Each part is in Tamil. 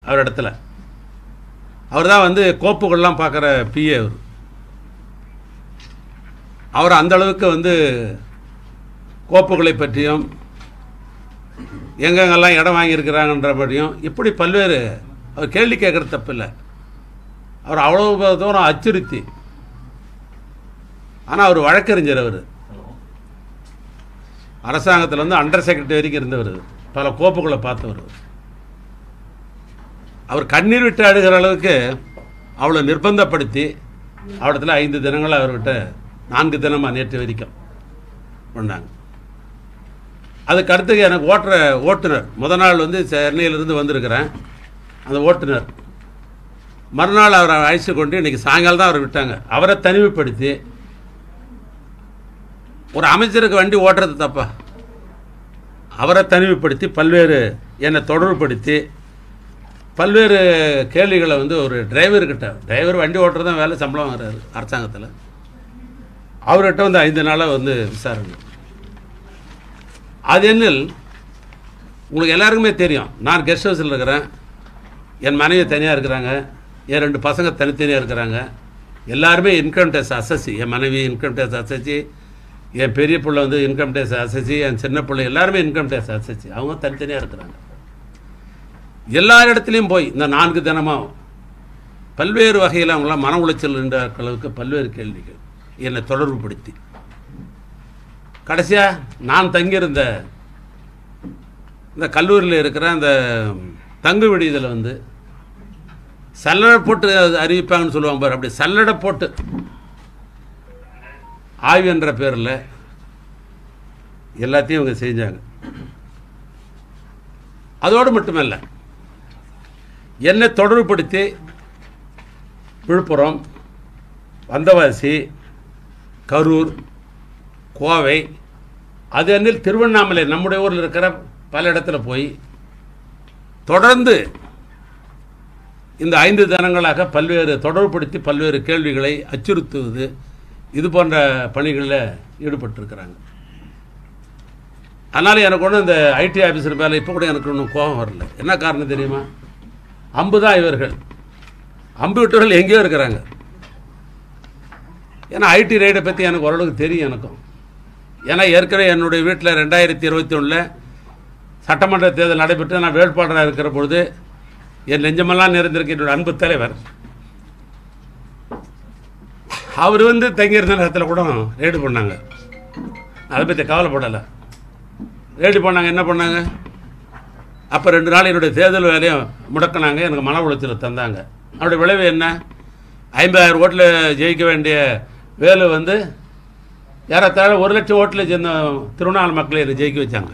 அவர் இடத்துல அவர் தான் வந்து கோப்புகள்லாம் பார்க்குற பிஏ அவர் அவர் அந்த அளவுக்கு வந்து கோப்புகளை பற்றியும் எங்கெங்கெல்லாம் இடம் வாங்கியிருக்கிறாங்கன்ற பற்றியும் இப்படி பல்வேறு அவர் கேள்வி கேட்குறது தப்பில்லை அவர் அவ்வளோ தூரம் அச்சுறுத்தி ஆனால் அவர் வழக்கறிஞர் அவர் அரசாங்கத்தில் வந்து அண்டர் செக்ரட்டரி வரைக்கும் இருந்தவர் பல கோப்புகளை பார்த்தவர் அவர் கண்ணீர் விட்டு அழுகிற அளவுக்கு அவளை நிர்பந்தப்படுத்தி அவடத்தில் ஐந்து தினங்கள் அவர்கிட்ட நான்கு தினமாக நேற்று வரைக்கும் பண்ணாங்க அதுக்கு அடுத்து எனக்கு ஓட்டுற ஓட்டுநர் முத நாள் வந்து சென்னையிலிருந்து வந்திருக்கிறேன் அந்த ஓட்டுநர் மறுநாள் அவரை அழைச்சி கொண்டு இன்றைக்கி சாயங்காலம் தான் அவரை விட்டாங்க அவரை தனிமைப்படுத்தி ஒரு அமைச்சருக்கு வண்டி ஓட்டுறது தப்பா அவரை தனிமைப்படுத்தி பல்வேறு என்னை தொடர்புபடுத்தி பல்வேறு கேள்விகளை வந்து ஒரு டிரைவர்கிட்ட டிரைவர் வண்டி ஓட்டுறது தான் வேலை சம்பளம் வாங்குறாரு அரசாங்கத்தில் அவர்கிட்ட வந்து ஐந்து நாளாக வந்து விசாரணை அது என்னில் உங்களுக்கு எல்லாருக்குமே தெரியும் நான் கெஸ்ட் ஹவுஸில் இருக்கிறேன் என் மனைவி தனியாக இருக்கிறாங்க என் ரெண்டு பசங்க தனித்தனியாக இருக்கிறாங்க எல்லாருமே இன்கம் டேக்ஸ் அசசி என் மனைவி இன்கம் டேக்ஸ் அசசி என் பெரிய பிள்ளை வந்து இன்கம் டேக்ஸ் அசசி என் சின்ன பிள்ளை எல்லாருமே இன்கம் டேக்ஸ் அசசி அவங்க தனித்தனியாக இருக்கிறாங்க எல்லா இடத்துலையும் போய் இந்த நான்கு தினமாக பல்வேறு வகையில் அவங்களாம் மன உளைச்சல் என்ற அளவுக்கு பல்வேறு கேள்விகள் என்னை தொடர்புபடுத்தி கடைசியாக நான் தங்கியிருந்த இந்த கல்லூரியில் இருக்கிற அந்த தங்கு விடுதியில் வந்து சல்லடை போட்டு அறிவிப்பாங்கன்னு சொல்லுவாங்க பாரு அப்படி சல்லடை போட்டு ஆய்வு என்ற பேரில் எல்லாத்தையும் இவங்க செஞ்சாங்க அதோடு மட்டுமல்ல என்னை தொடர்புபடுத்தி விழுப்புரம் வந்தவாசி கரூர் கோவை அது அன்னில் திருவண்ணாமலை நம்முடைய ஊரில் இருக்கிற பல இடத்துல போய் தொடர்ந்து இந்த ஐந்து தினங்களாக பல்வேறு தொடர்புபடுத்தி பல்வேறு கேள்விகளை அச்சுறுத்துவது இது போன்ற பணிகளில் ஈடுபட்டிருக்கிறாங்க அதனால் எனக்கு ஒன்றும் இந்த ஐடி ஆஃபீஸர் மேலே இப்போ கூட எனக்கு ஒன்றும் கோபம் வரல என்ன காரணம் தெரியுமா அம்பு தான் இவர்கள் அம்பு விட்டவர்கள் எங்கேயோ இருக்கிறாங்க ஏன்னா ஐடி ரைடை பற்றி எனக்கு ஓரளவுக்கு தெரியும் எனக்கும் ஏன்னா ஏற்கனவே என்னுடைய வீட்டில் ரெண்டாயிரத்தி இருபத்தி ஒன்றில் சட்டமன்ற தேர்தல் நடைபெற்று நான் வேட்பாளராக இருக்கிற பொழுது என் நெஞ்சமெல்லாம் நிறைந்திருக்க என்னோட அன்பு தலைவர் அவர் வந்து தங்கியிருந்த நேரத்தில் கூட ரெய்டு பண்ணாங்க அதை பற்றி கவலைப்படலை ரெய்டு பண்ணாங்க என்ன பண்ணாங்க அப்போ ரெண்டு நாள் என்னுடைய தேர்தல் வேலையும் முடக்கினாங்க எனக்கு மன உளைச்சலை தந்தாங்க அவருடைய விளைவு என்ன ஐம்பதாயிரம் ஓட்டில் ஜெயிக்க வேண்டிய வேலு வந்து ஏறத்தாழ ஒரு லட்சம் ஓட்டில் சேர்ந்த திருவண்ணாமலை மக்களை என்னை ஜெயிக்க வச்சாங்க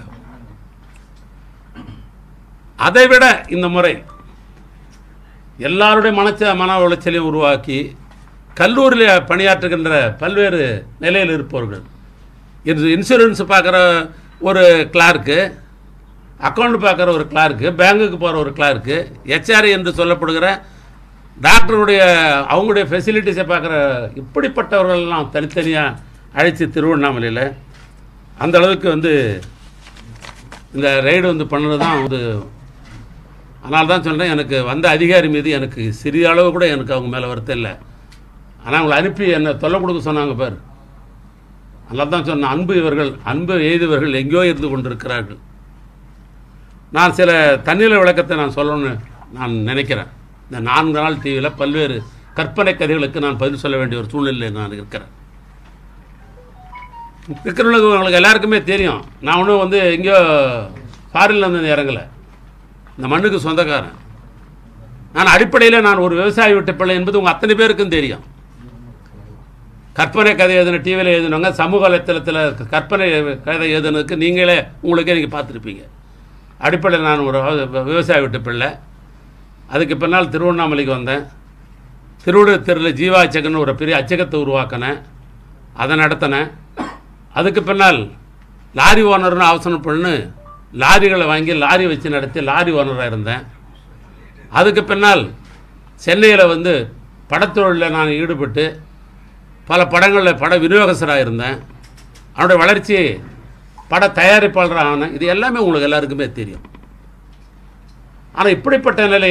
அதை விட இந்த முறை எல்லாருடைய மனச்ச மன உளைச்சலையும் உருவாக்கி கல்லூரியில் பணியாற்றுகின்ற பல்வேறு நிலையில் இருப்பவர்கள் இது இன்சூரன்ஸ் பார்க்குற ஒரு கிளார்க்கு அக்கௌண்ட் பார்க்குற ஒரு கிளார்க்கு பேங்குக்கு போகிற ஒரு கிளார்க்கு ஹெச்ஆர்ஐ என்று சொல்லப்படுகிற டாக்டருடைய அவங்களுடைய ஃபெசிலிட்டிஸை பார்க்குற இப்படிப்பட்டவர்கள்லாம் தனித்தனியாக அழைச்சி திருவண்ணாமலையில் அந்த அளவுக்கு வந்து இந்த ரைடு வந்து பண்ணது தான் வந்து அதனால தான் சொல்கிறேன் எனக்கு வந்த அதிகாரி மீது எனக்கு சிறிய அளவு கூட எனக்கு அவங்க மேலே வருத்தம் இல்லை ஆனால் அவங்களை அனுப்பி என்னை தொல்லை கொடுக்க சொன்னாங்க பார் அதனால தான் சொன்னேன் அன்பு இவர்கள் அன்பு எய்தவர்கள் எங்கேயோ இருந்து கொண்டிருக்கிறார்கள் நான் சில தண்ணீர் விளக்கத்தை நான் சொல்லணும்னு நான் நினைக்கிறேன் இந்த நான்கு நாள் டிவியில் பல்வேறு கற்பனை கதைகளுக்கு நான் பதில் சொல்ல வேண்டிய ஒரு சூழ்நிலையில் நான் இருக்கிறேன் இருக்கிறவங்களுக்கு உங்களுக்கு எல்லாருக்குமே தெரியும் நான் ஒன்றும் வந்து எங்கேயோ ஃபாரின்ல வந்து இறங்கலை இந்த மண்ணுக்கு சொந்தக்காரன் நான் அடிப்படையில் நான் ஒரு விவசாயி விட்ட பிள்ளை என்பது உங்கள் அத்தனை பேருக்கும் தெரியும் கற்பனை கதை எழுதின டிவியில் எழுதினவங்க சமூக வலைத்தளத்தில் கற்பனை கதை எழுதுனதுக்கு நீங்களே உங்களுக்கே நீங்கள் பார்த்துருப்பீங்க அடிப்படையில் நான் ஒரு விவ- விவசாயி விட்ட பிள்ளை அதுக்கு பின்னால் திருவண்ணாமலைக்கு வந்தேன் திருவிடத்தெருவில் ஜீவா அச்சகன்னு ஒரு பெரிய அச்சகத்தை உருவாக்கினேன் அதை நடத்தினேன் அதுக்கு பின்னால் லாரி ஓனர்னு அவசரம் பண்ணு லாரிகளை வாங்கி லாரி வச்சு நடத்தி லாரி ஓனராக இருந்தேன் அதுக்கு பின்னால் சென்னையில் வந்து படத்தொழிலில் நான் ஈடுபட்டு பல படங்களில் பட விநியோகஸ்தராக இருந்தேன் அவனுடைய வளர்ச்சி பட தயாரிப்பாளராக ஆனேன் இது எல்லாமே உங்களுக்கு எல்லாருக்குமே தெரியும் ஆனால் இப்படிப்பட்ட நிலையில்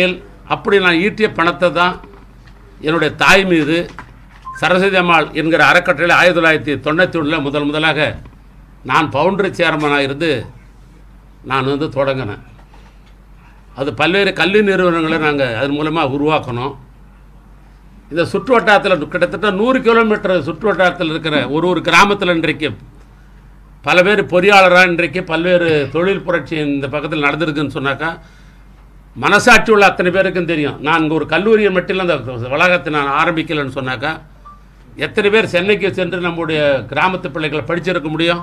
அப்படி நான் ஈட்டிய பணத்தை தான் என்னுடைய தாய் மீது சரஸ்வதி அம்மாள் என்கிற அறக்கட்டளை ஆயிரத்தி தொள்ளாயிரத்தி தொண்ணூற்றி ஒன்றில் முதல் முதலாக நான் பவுண்டரி சேர்மனாக இருந்து நான் வந்து தொடங்கினேன் அது பல்வேறு கல்வி நிறுவனங்களை நாங்கள் அதன் மூலமாக உருவாக்கணும் இந்த சுற்று வட்டாரத்தில் கிட்டத்தட்ட நூறு கிலோமீட்டர் சுற்று வட்டாரத்தில் இருக்கிற ஒரு ஒரு கிராமத்தில் இன்றைக்கு பல பேர் பொறியாளராக இன்றைக்கு பல்வேறு தொழில் புரட்சி இந்த பக்கத்தில் நடந்திருக்குன்னு சொன்னாக்கா மனசாட்சி உள்ள அத்தனை பேருக்கும் தெரியும் நான் இங்கே ஒரு கல்லூரியை மட்டும் அந்த வளாகத்தை நான் ஆரம்பிக்கலைன்னு சொன்னாக்கா எத்தனை பேர் சென்னைக்கு சென்று நம்முடைய கிராமத்து பிள்ளைகளை படிச்சிருக்க முடியும்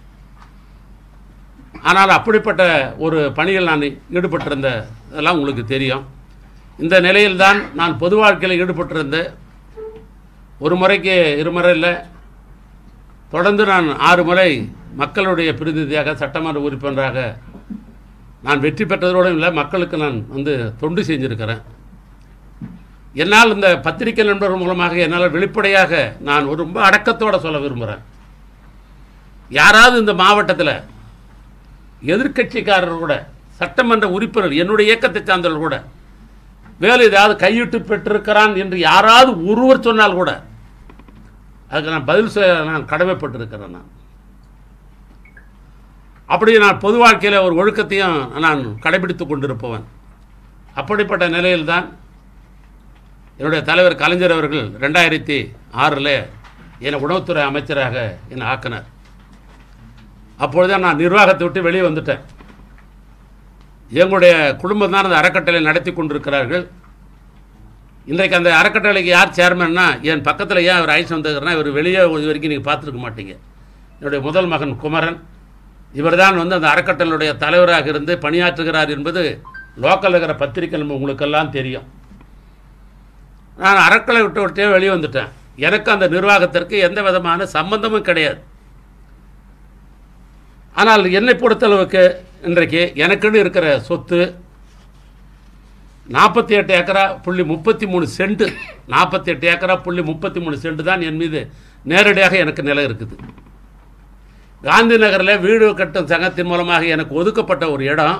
ஆனால் அப்படிப்பட்ட ஒரு பணியில் நான் ஈடுபட்டிருந்த இதெல்லாம் உங்களுக்கு தெரியும் இந்த நிலையில்தான் நான் பொது வாழ்க்கையில் ஈடுபட்டிருந்தேன் ஒரு முறைக்கு இருமுறை இல்லை தொடர்ந்து நான் ஆறு முறை மக்களுடைய பிரதிநிதியாக சட்டமன்ற உறுப்பினராக நான் வெற்றி பெற்றதோடு இல்லை மக்களுக்கு நான் வந்து தொண்டு செஞ்சிருக்கிறேன் என்னால் இந்த பத்திரிகை நண்பர்கள் மூலமாக என்னால் வெளிப்படையாக நான் ஒரு ரொம்ப அடக்கத்தோடு சொல்ல விரும்புகிறேன் யாராவது இந்த மாவட்டத்தில் எதிர்க்கட்சிக்காரர் கூட சட்டமன்ற உறுப்பினர் என்னுடைய இயக்கத்தை சார்ந்தவர்கள் கூட வேலை ஏதாவது கையிட்டு பெற்றிருக்கிறான் என்று யாராவது ஒருவர் சொன்னால் கூட அதுக்கு நான் பதில் சொல்ல நான் கடமைப்பட்டிருக்கிறேன் நான் அப்படி நான் பொது வாழ்க்கையில் ஒரு ஒழுக்கத்தையும் நான் கடைபிடித்து கொண்டிருப்பவன் அப்படிப்பட்ட நிலையில்தான் என்னுடைய தலைவர் கலைஞர் அவர்கள் ரெண்டாயிரத்தி ஆறில் என்னை உணவுத்துறை அமைச்சராக என்னை ஆக்கினார் அப்பொழுதுதான் நான் நிர்வாகத்தை விட்டு வெளியே வந்துட்டேன் எங்களுடைய குடும்பம் தான் அந்த அறக்கட்டளை நடத்தி கொண்டிருக்கிறார்கள் இன்றைக்கு அந்த அறக்கட்டளைக்கு யார் சேர்மன்னா என் பக்கத்தில் ஏன் அவர் ஐஸ் வந்துக்கிறனா இவர் வெளியே இது வரைக்கும் நீங்கள் பார்த்துருக்க மாட்டீங்க என்னுடைய முதல் மகன் குமரன் இவர்தான் வந்து அந்த அறக்கட்டளையுடைய தலைவராக இருந்து பணியாற்றுகிறார் என்பது லோக்கல் இருக்கிற பத்திரிகை நம்ம உங்களுக்கெல்லாம் தெரியும் நான் அறக்கலை விட்டு விட்டே வெளியே வந்துட்டேன் எனக்கு அந்த நிர்வாகத்திற்கு எந்த விதமான சம்பந்தமும் கிடையாது ஆனால் என்னை பொறுத்தளவுக்கு இன்றைக்கு எனக்குன்னு இருக்கிற சொத்து நாற்பத்தி எட்டு ஏக்கரா புள்ளி முப்பத்தி மூணு சென்ட் நாற்பத்தி எட்டு ஏக்கரா புள்ளி முப்பத்தி மூணு சென்ட் தான் என் மீது நேரடியாக எனக்கு நிலம் இருக்குது காந்தி நகரில் வீடு கட்டும் சங்கத்தின் மூலமாக எனக்கு ஒதுக்கப்பட்ட ஒரு இடம்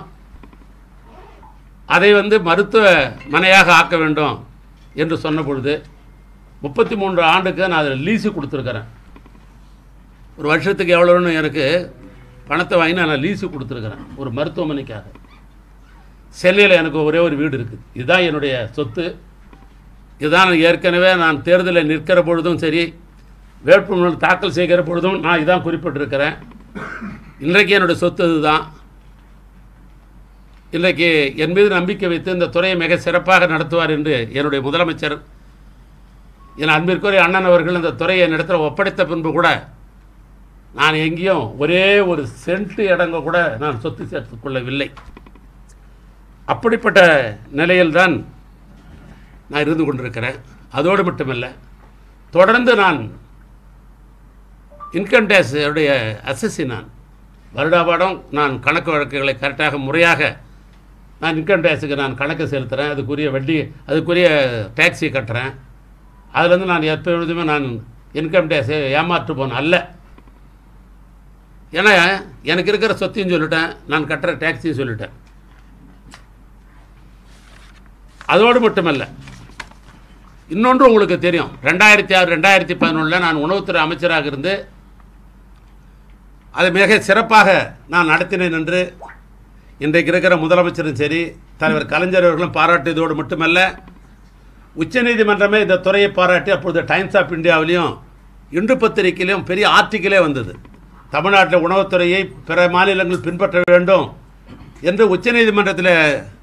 அதை வந்து மருத்துவ மனையாக ஆக்க வேண்டும் என்று சொன்ன பொழுது முப்பத்தி மூன்று ஆண்டுக்கு நான் அதில் லீஸு கொடுத்துருக்கிறேன் ஒரு வருஷத்துக்கு எவ்வளோன்னு எனக்கு பணத்தை வாங்கி நான் லீஸு கொடுத்துருக்குறேன் ஒரு மருத்துவமனைக்காக சென்னையில் எனக்கு ஒரே ஒரு வீடு இருக்குது இதுதான் என்னுடைய சொத்து இதுதான் ஏற்கனவே நான் தேர்தலில் நிற்கிற பொழுதும் சரி வேட்புமனு தாக்கல் செய்கிற பொழுதும் நான் இதான் குறிப்பிட்டிருக்கிறேன் இன்றைக்கு என்னுடைய சொத்து இதுதான் இன்றைக்கு என் மீது நம்பிக்கை வைத்து இந்த துறையை மிக சிறப்பாக நடத்துவார் என்று என்னுடைய முதலமைச்சர் என் அன்பிற்குரிய அண்ணன் அவர்கள் இந்த துறையை என்னிடத்தில் ஒப்படைத்த பின்பு கூட நான் எங்கேயும் ஒரே ஒரு சென்ட் இடங்க கூட நான் சொத்து சேர்த்துக் கொள்ளவில்லை அப்படிப்பட்ட நிலையில்தான் நான் இருந்து கொண்டிருக்கிறேன் அதோடு மட்டுமல்ல தொடர்ந்து நான் இன்கம் டேக்ஸ் உடைய அசஸி நான் வருடாபாடம் நான் கணக்கு வழக்குகளை கரெக்டாக முறையாக நான் இன்கம் டேக்ஸுக்கு நான் கணக்கு செலுத்துகிறேன் அதுக்குரிய வட்டி அதுக்குரிய டேக்ஸி கட்டுறேன் அதுலேருந்து நான் எப்பொழுதுமே நான் இன்கம் டேக்ஸை ஏமாற்று போன அல்ல ஏன்னா எனக்கு இருக்கிற சொத்தையும் சொல்லிட்டேன் நான் கட்டுற டேக்ஸையும் சொல்லிட்டேன் அதோடு மட்டுமல்ல இன்னொன்று உங்களுக்கு தெரியும் ரெண்டாயிரத்தி ஆறு ரெண்டாயிரத்தி பதினொன்றில் நான் உணவுத்துறை அமைச்சராக இருந்து அதை மிக சிறப்பாக நான் நடத்தினேன் என்று இன்றைக்கு இருக்கிற முதலமைச்சரும் சரி தலைவர் கலைஞர் அவர்களும் பாராட்டியதோடு மட்டுமல்ல உச்சநீதிமன்றமே இந்த துறையை பாராட்டி அப்பொழுது டைம்ஸ் ஆஃப் இந்தியாவிலையும் இந்து பத்திரிகையிலையும் பெரிய ஆர்டிக்கிளே வந்தது தமிழ்நாட்டில் உணவுத்துறையை பிற மாநிலங்கள் பின்பற்ற வேண்டும் என்று உச்சநீதிமன்றத்தில்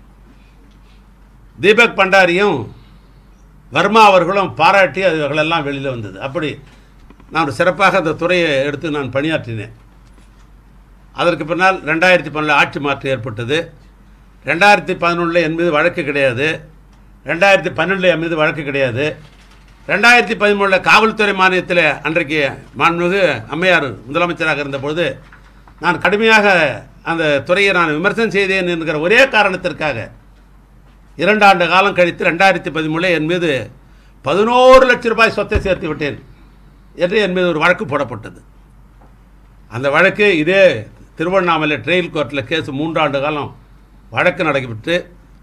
தீபக் பண்டாரியும் வர்மா அவர்களும் பாராட்டி அதுகளெல்லாம் வெளியில் வந்தது அப்படி நான் சிறப்பாக அந்த துறையை எடுத்து நான் பணியாற்றினேன் அதற்கு பின்னால் ரெண்டாயிரத்தி பன்னெண்டில் ஆட்சி மாற்றம் ஏற்பட்டது ரெண்டாயிரத்தி பதினொன்றில் என் மீது வழக்கு கிடையாது ரெண்டாயிரத்தி பன்னெண்டில் என் மீது வழக்கு கிடையாது ரெண்டாயிரத்தி பதிமூணில் காவல்துறை மானியத்தில் அன்றைக்கு மாண்புமிகு அம்மையார் முதலமைச்சராக இருந்தபொழுது நான் கடுமையாக அந்த துறையை நான் விமர்சனம் செய்தேன் என்கிற ஒரே காரணத்திற்காக இரண்டு ஆண்டு காலம் கழித்து ரெண்டாயிரத்தி பதிமூணில் என் மீது பதினோரு லட்ச ரூபாய் சொத்தை சேர்த்து விட்டேன் என்று என் மீது ஒரு வழக்கு போடப்பட்டது அந்த வழக்கு இதே திருவண்ணாமலை ட்ரெயில் கோர்ட்டில் கேஸ் மூன்றாண்டு காலம் வழக்கு நடைபெற்று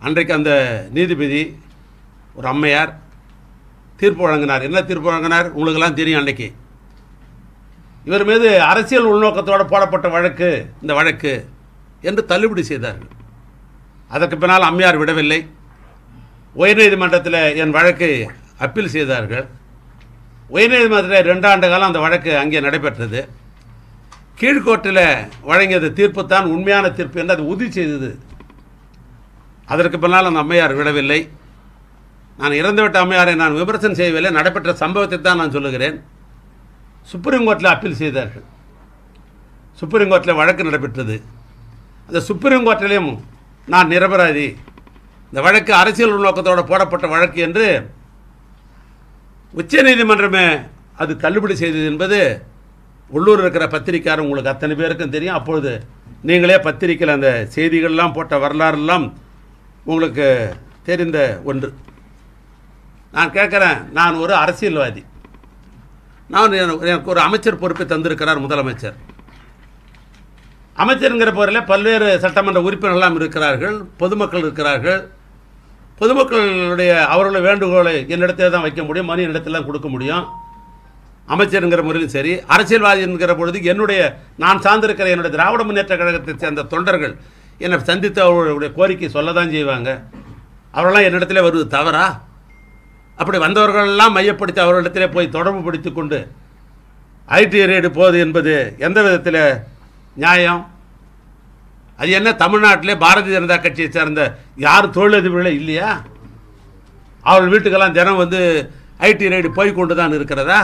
அன்றைக்கு அந்த நீதிபதி ஒரு அம்மையார் தீர்ப்பு வழங்கினார் என்ன தீர்ப்பு வழங்கினார் உங்களுக்கெல்லாம் தெரியும் அன்னைக்கு இவர் மீது அரசியல் உள்நோக்கத்தோடு போடப்பட்ட வழக்கு இந்த வழக்கு என்று தள்ளுபடி செய்தார்கள் அதற்கு பின்னால் அம்மையார் விடவில்லை உயர்நீதிமன்றத்தில் என் வழக்கை அப்பீல் செய்தார்கள் உயர்நீதிமன்றத்தில் ரெண்டு ஆண்டு காலம் அந்த வழக்கு அங்கே நடைபெற்றது கீழ்கோர்ட்டில் வழங்கியது தீர்ப்பு தான் உண்மையான தீர்ப்பு என்று அது உறுதி செய்தது அதற்கு பின்னால் அந்த அம்மையார் விடவில்லை நான் இறந்துவிட்ட அம்மையாரை நான் விமர்சனம் செய்யவில்லை நடைபெற்ற சம்பவத்தை தான் நான் சொல்லுகிறேன் சுப்ரீம் கோர்ட்டில் அப்பீல் செய்தார்கள் சுப்ரீம் கோர்ட்டில் வழக்கு நடைபெற்றது அந்த சுப்ரீம் கோர்ட்டிலையும் நான் நிரபராதி இந்த வழக்கு அரசியல் உள்நோக்கத்தோடு போடப்பட்ட வழக்கு என்று உச்சநீதிமன்றமே அது தள்ளுபடி செய்தது என்பது உள்ளூர் இருக்கிற பத்திரிக்கையார் உங்களுக்கு அத்தனை பேருக்கும் தெரியும் அப்பொழுது நீங்களே பத்திரிக்கையில் அந்த செய்திகள்லாம் போட்ட வரலாறுலாம் உங்களுக்கு தெரிந்த ஒன்று நான் கேட்குறேன் நான் ஒரு அரசியல்வாதி நான் எனக்கு எனக்கு ஒரு அமைச்சர் பொறுப்பை தந்திருக்கிறார் முதலமைச்சர் அமைச்சருங்கிற போரில் பல்வேறு சட்டமன்ற உறுப்பினர்கள்லாம் இருக்கிறார்கள் பொதுமக்கள் இருக்கிறார்கள் பொதுமக்களுடைய அவர்களுடைய வேண்டுகோளை என்னிடத்தில் தான் வைக்க முடியும் மணி என்னிடத்தில் தான் கொடுக்க முடியும் அமைச்சருங்கிற முறையிலும் சரி அரசியல்வாதி என்கிற பொழுது என்னுடைய நான் சார்ந்திருக்கிற என்னுடைய திராவிட முன்னேற்ற கழகத்தை சேர்ந்த தொண்டர்கள் என்னை சந்தித்து அவர்களுடைய கோரிக்கை சொல்ல தான் செய்வாங்க அவரெல்லாம் என்னிடத்துல வருவது தவறா அப்படி வந்தவர்களெல்லாம் மையப்படுத்தி அவர்களிடத்திலே போய் தொடர்பு படுத்தி கொண்டு ஐடி ரேடு போகுது என்பது எந்த விதத்தில் நியாயம் அது என்ன தமிழ்நாட்டிலே பாரதிய ஜனதா கட்சியை சேர்ந்த யாரும் தொழிலதிபர்களே இல்லையா அவர்கள் வீட்டுக்கெல்லாம் தினம் வந்து ஐடி ரைடு போய் கொண்டு தான் இருக்கிறதா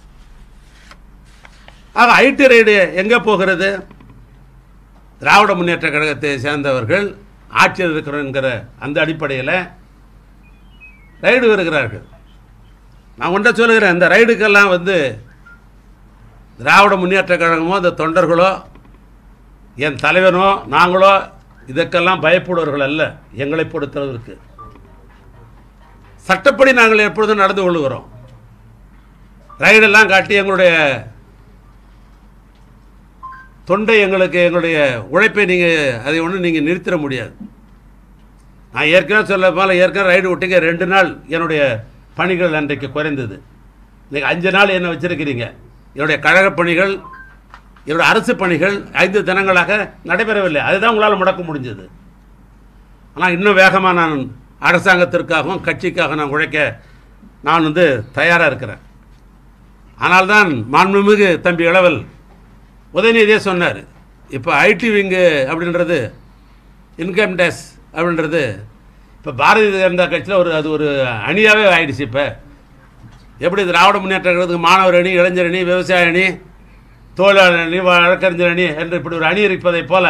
ஆக ஐடி ரைடு எங்கே போகிறது திராவிட முன்னேற்ற கழகத்தை சேர்ந்தவர்கள் ஆட்சியில் இருக்கிறோங்கிற அந்த அடிப்படையில் ரைடு வருகிறார்கள் நான் ஒன்றை சொல்லுகிறேன் இந்த ரைடுக்கெல்லாம் வந்து திராவிட முன்னேற்ற கழகமோ இந்த தொண்டர்களோ என் தலைவனோ நாங்களோ இதற்கெல்லாம் பயப்படுவர்கள் அல்ல எங்களை பொறுத்தளவிற்கு சட்டப்படி நாங்கள் எப்பொழுதும் நடந்து கொள்ளுகிறோம் ரைடெல்லாம் காட்டி எங்களுடைய தொண்டை எங்களுக்கு எங்களுடைய உழைப்பை நீங்கள் அதை ஒன்றும் நீங்கள் நிறுத்திட முடியாது நான் ஏற்கனவே சொல்ல போல ஏற்கனவே ரைடு விட்டீங்க ரெண்டு நாள் என்னுடைய பணிகள் அன்றைக்கு குறைந்தது நீங்கள் அஞ்சு நாள் என்ன வச்சிருக்கிறீங்க என்னுடைய கழக பணிகள் என்னுடைய அரசு பணிகள் ஐந்து தினங்களாக நடைபெறவில்லை அதுதான் உங்களால் முடக்க முடிஞ்சது ஆனால் இன்னும் வேகமாக நான் அரசாங்கத்திற்காகவும் கட்சிக்காக நான் உழைக்க நான் வந்து தயாராக இருக்கிறேன் ஆனால்தான் மாண்புமிகு தம்பி இளவல் உதயநிதியே சொன்னார் இப்போ ஐடி விங்கு அப்படின்றது இன்கம் டேக்ஸ் அப்படின்றது இப்போ பாரதிய ஜனதா கட்சியில் ஒரு அது ஒரு அணியாகவே ஆயிடுச்சு இப்போ எப்படி திராவிட முன்னேற்ற கழகத்துக்கு மாணவர் அணி இளைஞர் அணி விவசாய அணி தொழிலாளர் அணி வழக்கறிஞர் அணி என்று இப்படி ஒரு அணி இருப்பதைப் போல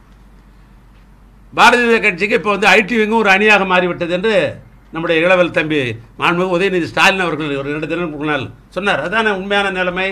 பாரதிய ஜனதா கட்சிக்கு இப்போ வந்து ஐடி விங்கும் ஒரு அணியாக மாறிவிட்டது என்று நம்முடைய இளவல் தம்பி மாண்புமிகு உதயநிதி ஸ்டாலின் அவர்கள் ஒரு இரண்டு தினம் முன்னால் சொன்னார் அதான உண்மையான நிலைமை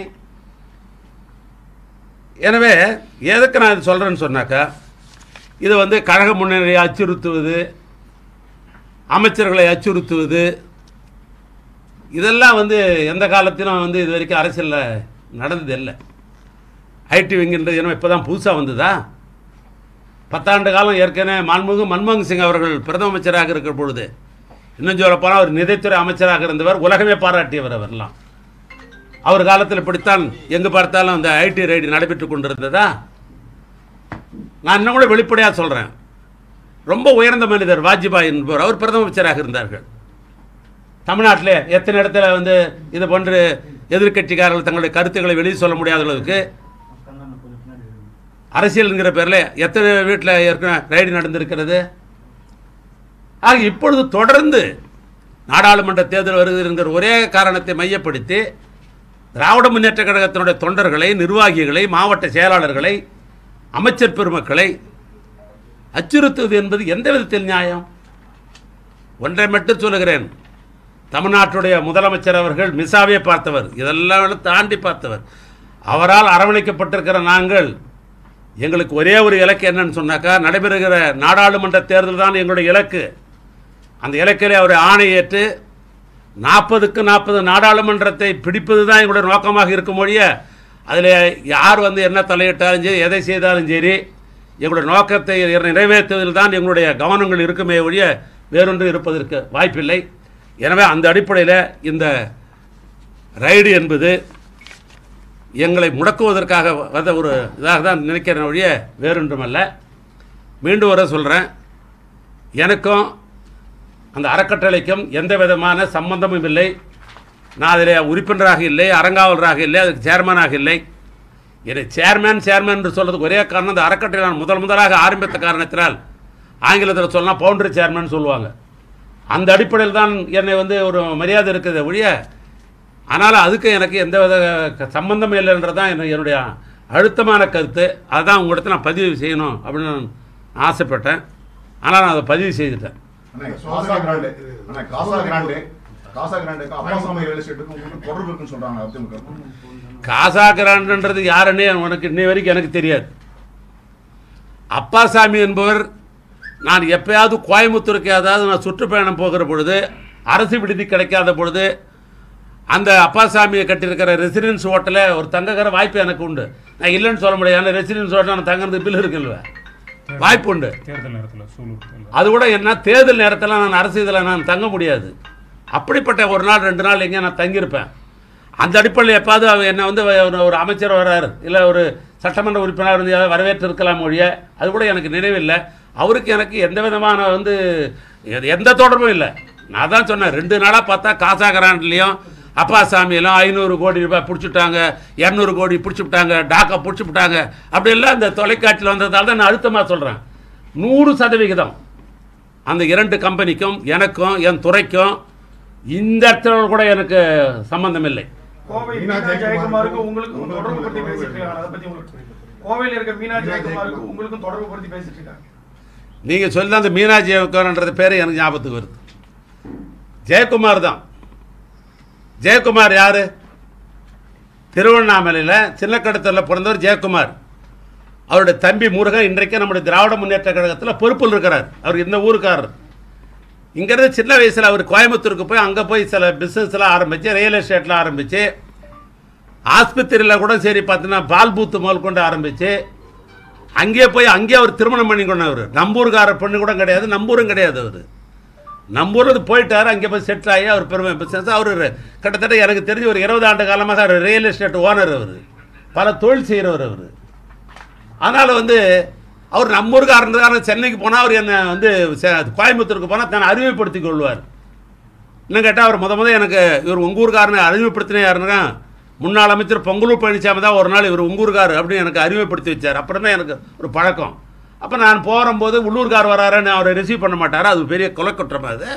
எனவே எதுக்கு நான் இது சொல்கிறேன்னு சொன்னாக்கா இது வந்து கழக முன்னணியை அச்சுறுத்துவது அமைச்சர்களை அச்சுறுத்துவது இதெல்லாம் வந்து எந்த காலத்திலும் வந்து இது வரைக்கும் அரசியலில் நடந்தது இல்லை ஐடி விங்குன்றது என்ன இப்போ தான் புதுசாக வந்ததா பத்தாண்டு காலம் ஏற்கனவே மாண்புமிகு மன்மோகன் சிங் அவர்கள் பிரதம அமைச்சராக இருக்கிற பொழுது இன்னும் சொல்ல போனால் அவர் நிதித்துறை அமைச்சராக இருந்தவர் உலகமே பாராட்டியவர் அவர்லாம் அவர் காலத்தில் இப்படித்தான் எங்கே பார்த்தாலும் அந்த ஐடி ரைடு நடைபெற்று கொண்டிருந்ததா நான் இன்னும் கூட வெளிப்படையாக சொல்கிறேன் ரொம்ப உயர்ந்த மனிதர் வாஜ்பாய் என்பவர் அவர் பிரதம அமைச்சராக இருந்தார்கள் தமிழ்நாட்டிலே எத்தனை இடத்துல வந்து இது போன்று எதிர்க்கட்சிக்காரர்கள் தங்களுடைய கருத்துக்களை வெளியே சொல்ல முடியாத அளவுக்கு அரசியல்ங்கிற பேரில் எத்தனை வீட்டில் ஏற்கனவே ரைடு நடந்திருக்கிறது ஆக இப்பொழுது தொடர்ந்து நாடாளுமன்ற தேர்தல் வருகிறது என்கிற ஒரே காரணத்தை மையப்படுத்தி திராவிட முன்னேற்ற கழகத்தினுடைய தொண்டர்களை நிர்வாகிகளை மாவட்ட செயலாளர்களை அமைச்சர் பெருமக்களை அச்சுறுத்துவது என்பது எந்த விதத்தில் நியாயம் ஒன்றை மட்டும் சொல்லுகிறேன் தமிழ்நாட்டுடைய முதலமைச்சர் அவர்கள் மிசாவே பார்த்தவர் இதெல்லாம் தாண்டி பார்த்தவர் அவரால் அரவணைக்கப்பட்டிருக்கிற நாங்கள் எங்களுக்கு ஒரே ஒரு இலக்கு என்னன்னு சொன்னாக்கா நடைபெறுகிற நாடாளுமன்ற தேர்தல் தான் எங்களுடைய இலக்கு அந்த இலக்கிலே அவர் ஆணையேற்று நாற்பதுக்கு நாற்பது நாடாளுமன்றத்தை பிடிப்பது தான் எங்களுடைய நோக்கமாக இருக்கும் மொழிய அதில் யார் வந்து என்ன தலையிட்டாலும் சரி எதை செய்தாலும் சரி எங்களுடைய நோக்கத்தை நிறைவேற்றுவதில் தான் எங்களுடைய கவனங்கள் இருக்குமே ஒழிய வேறொன்று இருப்பதற்கு வாய்ப்பில்லை எனவே அந்த அடிப்படையில் இந்த ரைடு என்பது எங்களை முடக்குவதற்காக வந்த ஒரு இதாக தான் நினைக்கிறேன் ஒழிய வேறொன்றுமல்ல மீண்டும் வர சொல்கிறேன் எனக்கும் அந்த அறக்கட்டளைக்கும் எந்த விதமான சம்பந்தமும் இல்லை நான் அதில் உறுப்பினராக இல்லை அறங்காவலராக இல்லை அதுக்கு சேர்மனாக இல்லை என்னை சேர்மேன் சேர்மேன் என்று சொல்றதுக்கு ஒரே காரணம் அந்த அறக்கட்டளை நான் முதல் முதலாக ஆரம்பித்த காரணத்தினால் ஆங்கிலத்தில் சொன்னால் பவுண்டரி சேர்மன் சொல்லுவாங்க அந்த அடிப்படையில் தான் என்னை வந்து ஒரு மரியாதை இருக்குது ஒழிய ஆனால் அதுக்கு எனக்கு எந்த வித க- சம்பந்தமும் இல்லைன்றது தான் என்ன- என்னுடைய அழுத்தமான கருத்து அதுதான் உங்களிடத்தில் நான் பதிவு செய்யணும் அப்படின்னு நான் ஆசைப்பட்டேன் ஆனால் நான் அதை பதிவு செய்துட்டேன் அண்ணா, காசா கிராண்டு அண்ணா, காசா கிராண்டு காசா கிராண்டுக்கு அப்பாசாமி ரியல் எஸ்டேட்டுக்கும் உங்களுக்கு தொடர்பு இருக்குன்னு சொல்றாங்க அதிமுக காசா கிராண்டுன்றது யாருன்னே உனக்கு இன்னை வரைக்கும் எனக்கு தெரியாது அப்பாசாமி என்பவர் நான் எப்பயாவது கோயம்புத்தூருக்கு ஏதாவது நான் சுற்றுப்பயணம் போகிற பொழுது அரசு விடுதி கிடைக்காத பொழுது அந்த அப்பாசாமியை கட்டியிருக்கிற ரெசிடென்ஸ் ஹோட்டலில் ஒரு தங்கக்கிற வாய்ப்பு எனக்கு உண்டு நான் இல்லைன்னு சொல்ல முடியாது ஏன்னா ரெசிடென்ஸ் ஹோட்டல் நான் தங்குறது பில் இருக்குல்ல வாய்ப்பு உண்டு தேர்தல் நேரத்தில் சூலூர் அது கூட என்ன தேர்தல் நேரத்தில் நான் அரசு இதில் நான் தங்க முடியாது அப்படிப்பட்ட ஒரு நாள் ரெண்டு நாள் எங்கேயும் நான் தங்கியிருப்பேன் அந்த அடிப்படையில் எப்பாவது அவர் என்னை வந்து ஒரு- ஒரு அமைச்சர் வர்றாரு இல்லை ஒரு சட்டமன்ற உறுப்பினர் வந்து யாராவது வரவேற்று இருக்கலாம் ஒழிய அது கூட எனக்கு நினைவில்லை அவருக்கு எனக்கு எந்த விதமான வந்து எ- எந்த தொடர்பும் இல்லை நான் தான் சொன்னேன் ரெண்டு நாளாக பார்த்தா காசாகரான்லேயும் அப்பா சாமியெல்லாம் ஐநூறு கோடி ரூபாய் பிடிச்சிட்டாங்க இரநூறு கோடி பிடிச்சிவிட்டாங்க டாக்கா பிடிச்சிவிட்டாங்க அப்படியெல்லாம் இந்த தொலைக்காட்சியில் வந்ததால தான் நான் அழுத்தமாக சொல்கிறேன் நூறு சதவிகிதம் அந்த இரண்டு கம்பெனிக்கும் எனக்கும் என் துறைக்கும் இந்த இடத்துல கூட எனக்கு சம்பந்தம் இல்லை கோவை மீனா மீனா ஜெயக்குமாருக்கும் ஜெயக்குமாருக்கும் உங்களுக்கும் உங்களுக்கு தொடர்பு பத்தி தொடர்பு பேசிட்டு இருக்காங்க அதை பத்தி உங்களுக்கு கோவையில இருக்க மீனா ஜெயக்குமாருக்கும் உங்களுக்கும் தொடர்பு பத்தி பேசிட்டு இருக்காங்க நீங்கள் சொல்லி அந்த மீனா ஜெயக்குமார்ன்றது பேர் எனக்கு ஞாபகத்துக்கு வருது ஜெயக்குமார் தான் ஜெயக்குமார் யாரு திருவண்ணாமலையில் சின்னக்கடத்தில் பிறந்தவர் ஜெயக்குமார் அவருடைய தம்பி முருகன் இன்றைக்கு நம்முடைய திராவிட முன்னேற்ற கழகத்தில் பொறுப்பில் இருக்கிறார் அவர் இந்த ஊருக்காரர் இங்கேருந்து சின்ன வயசில் அவர் கோயம்புத்தூருக்கு போய் அங்கே போய் சில பிஸ்னஸ்லாம் ஆரம்பித்து ரியல் எஸ்டேட்டில் ஆரம்பித்து ஆஸ்பத்திரியில் கூட சரி பார்த்தீங்கன்னா பால் பூத்து முதல் கொண்டு ஆரம்பித்து அங்கேயே போய் அங்கேயே அவர் திருமணம் பண்ணி கொண்டவர் நம்பூர்கார பெண்ணு கூட கிடையாது நம்பூரும் கிடையாது அவர் நம்பூர் போயிட்டார் அங்கே போய் செட்டில் ஆகி அவர் பெருமை பிஸ்னஸ் அவர் கிட்டத்தட்ட எனக்கு தெரிஞ்சு ஒரு இருபது ஆண்டு காலமாக அவர் ரியல் எஸ்டேட் ஓனர் அவர் பல தொழில் செய்கிறவர் அவர் அதனால் வந்து அவர் நம்பூர்காரன்றதான சென்னைக்கு போனால் அவர் என்னை வந்து செ- கோயம்புத்தூருக்கு போனால் தன்னை அறிமுகப்படுத்திக் கொள்வார் இன்னும் கேட்டால் அவர் முத முத எனக்கு இவர் உங்கூர்காரனை அறிமுகப்படுத்தினே யாருன்னா முன்னாள் அமைச்சர் பொங்கலூர் பழனிசாமி தான் ஒரு நாள் இவர் உங்கூர்கார் அப்படின்னு எனக்கு அறிமுகப்படுத்தி வச்சார் அப்புறம் தான் எனக்கு ஒரு பழக்கம் அப்போ நான் போகும்போது உள்ளூர்கார் வராருன்னு அவரை ரிசீவ் பண்ண மாட்டாரா அது பெரிய கொலை குற்றமா அது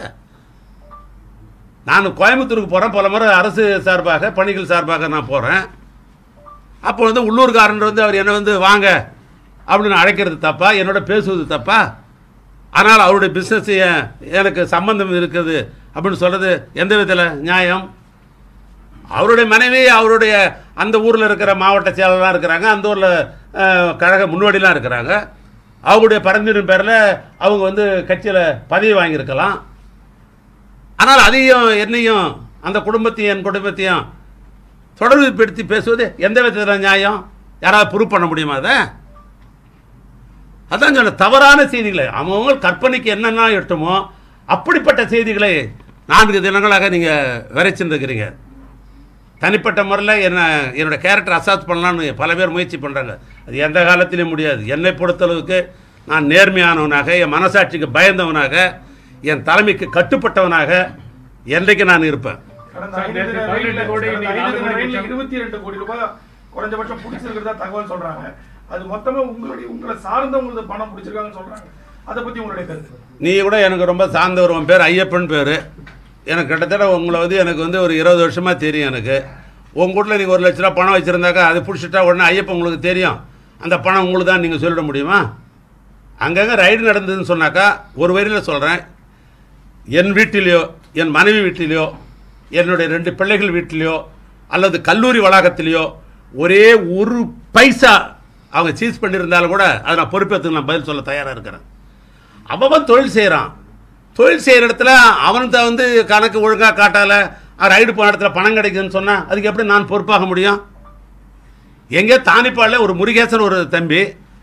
நான் கோயம்புத்தூருக்கு போகிறேன் பல முறை அரசு சார்பாக பணிகள் சார்பாக நான் போகிறேன் அப்போ வந்து உள்ளூர்காரன் வந்து அவர் என்னை வந்து வாங்க அப்படின்னு அழைக்கிறது தப்பா என்னோட பேசுவது தப்பா ஆனால் அவருடைய பிஸ்னஸ் எனக்கு சம்பந்தம் இருக்குது அப்படின்னு சொல்கிறது எந்த விதத்தில் நியாயம் அவருடைய மனைவி அவருடைய அந்த ஊரில் இருக்கிற மாவட்ட செயலர்லாம் இருக்கிறாங்க அந்த ஊரில் கழக முன்னோடிலாம் இருக்கிறாங்க அவங்களுடைய பரந்தின் பேரில் அவங்க வந்து கட்சியில் பதவி வாங்கியிருக்கலாம் ஆனால் அதையும் என்னையும் அந்த குடும்பத்தையும் என் குடும்பத்தையும் தொடர்புபடுத்தி பேசுவது எந்த விதத்தில் நியாயம் யாராவது ப்ரூவ் பண்ண முடியுமா அதை அதான் சொன்ன தவறான செய்திகளை அவங்க கற்பனைக்கு என்னென்ன எட்டுமோ அப்படிப்பட்ட செய்திகளை நான்கு தினங்களாக நீங்கள் விரைச்சிருந்துக்கிறீங்க தனிப்பட்ட முறையில் என்ன என்னோட கேரக்டர் அசாத் பண்ணலான்னு பல பேர் முயற்சி பண்ணுறாங்க அது எந்த காலத்திலையும் முடியாது என்னை பொறுத்தளவுக்கு நான் நேர்மையானவனாக என் மனசாட்சிக்கு பயந்தவனாக என் தலைமைக்கு கட்டுப்பட்டவனாக என்றைக்கு நான் இருப்பேன் கடந்த சார், ஐந்து நேற்று தின பதினெட்டு ரயில்ல- கோடி, கடந்த இன்னைக்கு ஐந்து நாலு தின கோடி ரயில்ல லட்சம். இருபத்தி ரெண்டு கோடி ரூபாய் குறைஞ்சபட்சம் பிடிச்சிருக்கிறதா தகவல் சொல்றாங்க அது மொத்தமா உங்களுடைய உங்களை சார்ந்தவங்களுக்கு பணம் பிடிச்சிருக்காங்கன்னு சொல்றாங்க அதை பத்தி உங்களுடைய கருத்து நீ கூட எனக்கு ரொம்ப சார்ந்தவர் உன் பேர் ஐயப்பன் பேர் எனக்கு கிட்டத்தட்ட உங்களை வந்து எனக்கு வந்து ஒரு இருபது வருஷமாக தெரியும் எனக்கு உங்கள் வீட்டில் நீங்கள் ஒரு லட்ச ரூபா பணம் வச்சுருந்தாக்கா அது பிடிச்சிட்டா உடனே ஐயப்பன் உங்களுக்கு தெரியும் அந்த பணம் உங்களுக்கு தான் நீங்கள் சொல்லிட முடியுமா அங்கங்கே ரைடு நடந்ததுன்னு சொன்னாக்கா ஒரு வரியில் சொல்கிறேன் என் வீட்டிலேயோ என் மனைவி வீட்டிலேயோ என்னுடைய ரெண்டு பிள்ளைகள் வீட்டிலேயோ அல்லது கல்லூரி வளாகத்திலேயோ ஒரே ஒரு பைசா அவங்க சீஸ் பண்ணியிருந்தாலும் கூட அதை நான் பொறுப்பேற்றுக்கு நான் பதில் சொல்ல தயாராக இருக்கிறேன் அவன் தொழில் செய்கிறான் தொழில் செய்கிற இடத்துல அவன்கிட்ட வந்து கணக்கு ஒழுங்காக காட்டால ரைடு போன இடத்துல பணம் கிடைக்குதுன்னு சொன்னால் அதுக்கு எப்படி நான் பொறுப்பாக முடியும் எங்கே தானிப்பாடில் ஒரு முருகேசன் ஒரு தம்பி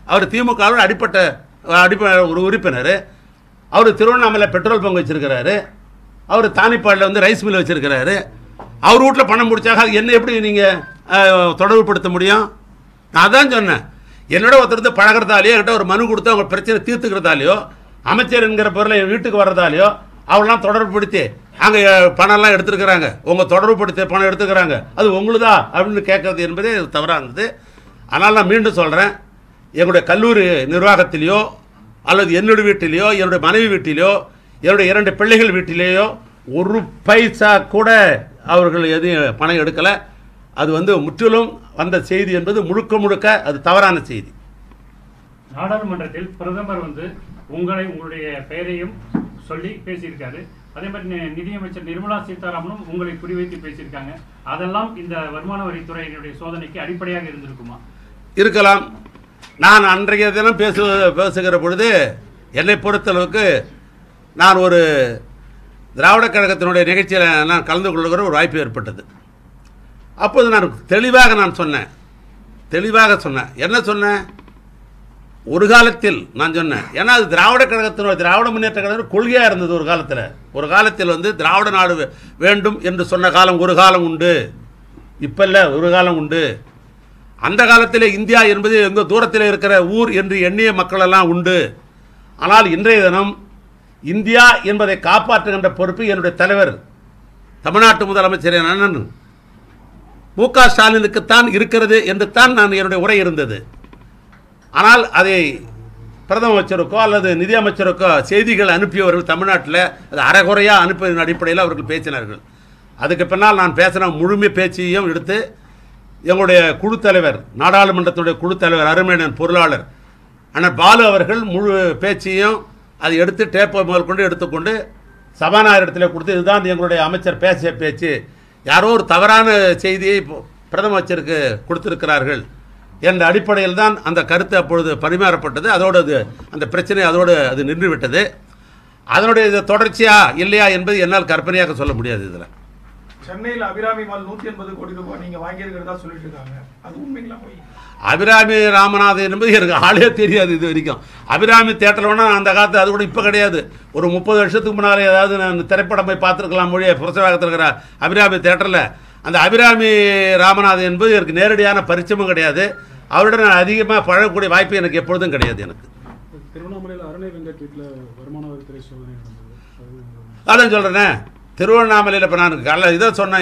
அவர் திமுகவோட அடிப்பட்ட அடிப்ப ஒரு உறுப்பினர் அவர் திருவண்ணாமலை பெட்ரோல் பங்க் வச்சிருக்கிறாரு அவர் தானிப்பாடில் வந்து ரைஸ் மில் வச்சிருக்கிறாரு அவர் வீட்டில் பணம் முடிச்சாக அது என்ன எப்படி நீங்கள் தொடர்புபடுத்த முடியும் நான் அதான் சொன்னேன் என்னோட ஒருத்தர் வந்து பழகிறதாலேயோ என்கிட்ட ஒரு மனு கொடுத்து அவங்க பிரச்சனை தீர்த்துக்கிறதாலையோ அமைச்சர் என்கிற பொருளை என் வீட்டுக்கு வர்றதாலையோ அவெல்லாம் தொடர்புபடுத்தி அங்கே பணம்லாம் எடுத்துருக்குறாங்க உங்கள் தொடர்புபடுத்தி பணம் எடுத்துக்கிறாங்க அது உங்களுதா அப்படின்னு கேட்கறது என்பதே தவறாக இருந்தது அதனால் நான் மீண்டும் சொல்கிறேன் எங்களுடைய கல்லூரி நிர்வாகத்திலேயோ அல்லது என்னுடைய வீட்டிலேயோ என்னுடைய மனைவி வீட்டிலேயோ என்னுடைய இரண்டு பிள்ளைகள் வீட்டிலேயோ ஒரு பைசா கூட அவர்கள் எதையும் பணம் எடுக்கலை அது வந்து முற்றிலும் வந்த செய்தி என்பது முழுக்க முழுக்க அது தவறான செய்தி நாடாளுமன்றத்தில் பிரதமர் வந்து உங்களை உங்களுடைய பெயரையும் சொல்லி பேசியிருக்காரு அதே மாதிரி நி- நிதியமைச்சர் நிர்மலா சீதாராமனும் உங்களை குறிவைத்து பேசியிருக்காங்க அதெல்லாம் இந்த வருமான வரித்துறையினுடைய சோதனைக்கு அடிப்படையாக இருந்திருக்குமா இருக்கலாம் நான் அன்றைய தினம் பேசு பேசுகிற பொழுது என்னை பொறுத்தளவுக்கு நான் ஒரு திராவிட கழகத்தினுடைய நிகழ்ச்சியில் நான் கலந்து கொள்ளுகிற ஒரு வாய்ப்பு ஏற்பட்டது அப்போது நான் தெளிவாக நான் சொன்னேன் தெளிவாக சொன்னேன் என்ன சொன்னேன் ஒரு காலத்தில் நான் சொன்னேன் ஏன்னா அது திராவிட கழகத்தினுடைய திராவிட முன்னேற்ற கழகம் கொள்கையாக இருந்தது ஒரு காலத்தில் ஒரு காலத்தில் வந்து திராவிட நாடு வே- வேண்டும் என்று சொன்ன காலம் ஒரு காலம் உண்டு இப்போ இல்லை ஒரு காலம் உண்டு அந்த காலத்தில் இந்தியா என்பது எங்க தூரத்தில் இருக்கிற ஊர் என்று எண்ணிய மக்களெல்லாம் உண்டு ஆனால் இன்றைய தினம் இந்தியா என்பதை காப்பாற்றுகின்ற பொறுப்பு என்னுடைய தலைவர் தமிழ்நாட்டு முதலமைச்சர் என் அண்ணன் மு க ஸ்டாலினுக்குத்தான் இருக்கிறது என்று தான் நான் என்னுடைய உரை இருந்தது ஆனால் அதை பிரதம அமைச்சருக்கோ அல்லது நிதி அமைச்சருக்கோ செய்திகள் அனுப்பியவர்கள் தமிழ்நாட்டில் அது அரைகுறையாக அனுப்பியதன் அடிப்படையில் அவர்கள் பேசினார்கள் அதுக்கு பின்னால் நான் பேசின முழுமை பேச்சையும் எடுத்து எங்களுடைய குழு தலைவர் நாடாளுமன்றத்துடைய குழு தலைவர் அருமையன் பொருளாளர் அண்ணன் பாலு அவர்கள் முழு பேச்சையும் அதை எடுத்து டேப்பை முதல் கொண்டு எடுத்துக்கொண்டு சபாநாயகர் இடத்துல கொடுத்து இதுதான் எங்களுடைய அமைச்சர் பேசிய பேச்சு யாரோ ஒரு தவறான செய்தியை இப்போ பிரதம அமைச்சருக்கு கொடுத்திருக்கிறார்கள் என்ற அடிப்படையில் தான் அந்த கருத்து அப்பொழுது பரிமாறப்பட்டது அதோடு அது அந்த பிரச்சனை அதோடு அது நின்று விட்டது அதனுடைய இது தொடர்ச்சியா இல்லையா என்பது என்னால் கற்பனையாக சொல்ல முடியாது இதில் சென்னையில் அபிராமி மால் நூத்தி எண்பது கோடி ரூபாய் நீங்க வாங்கியிருக்கிறதா சொல்லிட்டு இருக்காங்க அது உண்மைங்களா போய் அபிராமி ராமநாதன் என்பது எனக்கு ஆளே தெரியாது இது வரைக்கும் அபிராமி தேட்டரில் வேணா அந்த காலத்து அது கூட இப்போ கிடையாது ஒரு முப்பது வருஷத்துக்கு முன்னாலே ஏதாவது நான் திரைப்படம் போய் பார்த்துருக்கலாம் மொழியை புரசவாகத்தில் இருக்கிற அபிராமி தேட்டரில் அந்த அபிராமி ராமநாதன் என்பது எனக்கு நேரடியான பரிச்சயமும் கிடையாது அவருடன் நான் அதிகமாக பழகக்கூடிய வாய்ப்பு எனக்கு எப்பொழுதும் கிடையாது எனக்கு திருவண்ணாமலையில் அருணை வெங்கட் வீட்டில் வருமான வரித்துறை சோதனை நடந்தது அது அதான் சொல்கிறேனே திருவண்ணாமலையில் இப்போ நான் கல இதை சொன்னேன்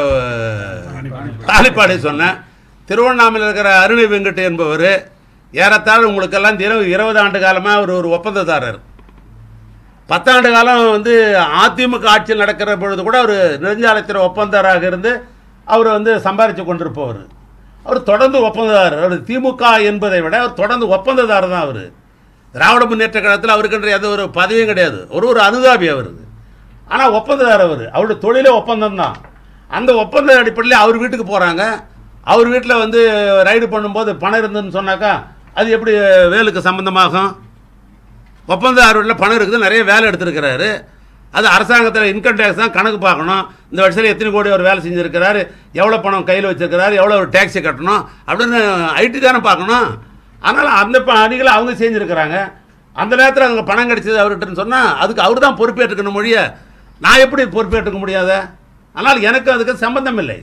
எங்கள் தாலிப்பாடி சொன்னேன் திருவண்ணாமலையில் இருக்கிற அருணை வெங்கட் என்பவர் ஏறத்தாழ உங்களுக்கெல்லாம் தெரியும் இருபது ஆண்டு காலமாக ஒரு ஒரு ஒப்பந்ததாரர் பத்தாண்டு காலம் வந்து அதிமுக ஆட்சி நடக்கிற பொழுது கூட அவர் நெடுஞ்சாலைத்துறை ஒப்பந்தராக இருந்து அவர் வந்து சம்பாதிச்சு கொண்டிருப்பவர் அவர் தொடர்ந்து ஒப்பந்ததாரர் அவர் திமுக என்பதை விட அவர் தொடர்ந்து ஒப்பந்ததாரர் தான் அவர் திராவிட முன்னேற்ற கழகத்தில் அவருக்குன்ற எந்த ஒரு பதவியும் கிடையாது ஒரு ஒரு அனுதாபி அவருக்கு ஆனால் ஒப்பந்ததாரர் அவர் அவருடைய தொழிலே ஒப்பந்தம் தான் அந்த ஒப்பந்த அடிப்படையில் அவர் வீட்டுக்கு போகிறாங்க அவர் வீட்டில் வந்து ரைடு பண்ணும்போது பணம் இருந்ததுன்னு சொன்னாக்கா அது எப்படி வேலுக்கு சம்பந்தமாகும் ஒப்பந்ததாரர்களில் பணம் இருக்குது நிறைய வேலை எடுத்திருக்கிறாரு அது அரசாங்கத்தில் இன்கம் டேக்ஸ் தான் கணக்கு பார்க்கணும் இந்த வருஷத்தில் எத்தனை கோடி அவர் வேலை செஞ்சுருக்கிறாரு எவ்வளோ பணம் கையில் வச்சிருக்கிறாரு எவ்வளோ ஒரு டேக்ஸை கட்டணும் அப்படின்னு ஐடி தானே பார்க்கணும் அதனால் அந்த பணிகளை அவங்க செஞ்சுருக்கிறாங்க அந்த நேரத்தில் அங்கே பணம் கிடைச்சது அவர்கிட்டன்னு சொன்னால் அதுக்கு அவர் தான் பொறுப்பேற்றுக்கணும் மொழிய நான் எப்படி பொறுப்பேற்றுக்க முடியாத ஆனால் எனக்கு அதுக்கு சம்பந்தம் இல்லை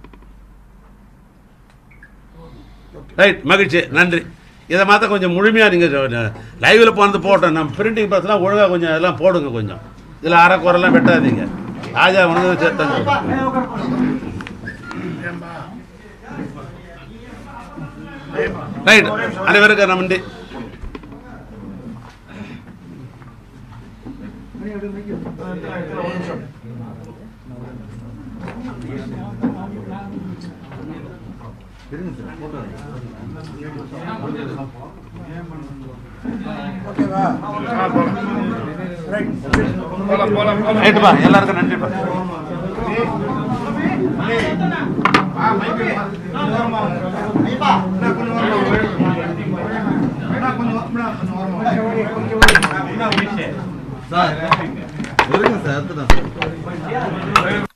ரைட் மகிழ்ச்சி நன்றி இதை மாற்ற கொஞ்சம் முழுமையாக நீங்கள் லைவில் போனது போட்டோம் நம்ம பிரிண்டிங் ப்ரெஸ்லாம் ஒழுங்காக கொஞ்சம் இதெல்லாம் போடுங்க கொஞ்சம் இதில் அரைக்குறைலாம் வெட்டாதீங்க ராஜா வந்து சேர்த்தாங்க ரைட் அனைவருக்கும் நன்றி ஒரு நிமிஷம் ரைட்டுப்பா எல்லாருக்கும் நன்றிப்பா சார் இருங்க சார் எடுத்துட்டேன் சார்